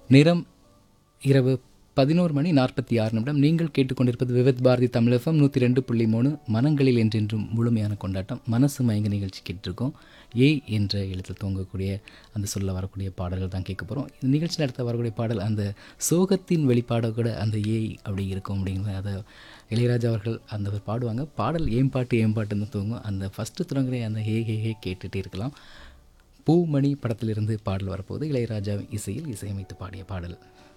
நிறம் இரவு பதினோரு மணி நாற்பத்தி ஆறு நிமிடம் நீங்கள் கேட்டுக்கொண்டிருப்பது விவித் பாரதி தமிழகம் நூற்றி ரெண்டு புள்ளி மூணு மனங்களில் என்றென்றும் முழுமையான கொண்டாட்டம் மனசு மயங்க நிகழ்ச்சி கேட்டிருக்கோம் ஏ என்ற எழுத்தில் தூங்கக்கூடிய அந்த சொல்ல வரக்கூடிய பாடல்கள் தான் கேட்க போகிறோம் இந்த நிகழ்ச்சி நடத்த வரக்கூடிய பாடல் அந்த சோகத்தின் வெளிப்பாட கூட அந்த ஏய் அப்படி இருக்கும் அப்படிங்கிற அதை இளையராஜா அவர்கள் அந்த ஒரு பாடுவாங்க பாடல் ஏம் பாட்டு ஏம் பாட்டுன்னு தூங்கும் அந்த ஃபஸ்ட்டு தொடங்குற அந்த ஹே ஹே ஹே கேட்டுகிட்டே இருக்கலாம் பூமணி படத்திலிருந்து பாடல் வரப்போகுது இளையராஜா இசையில் இசையமைத்து பாடிய பாடல்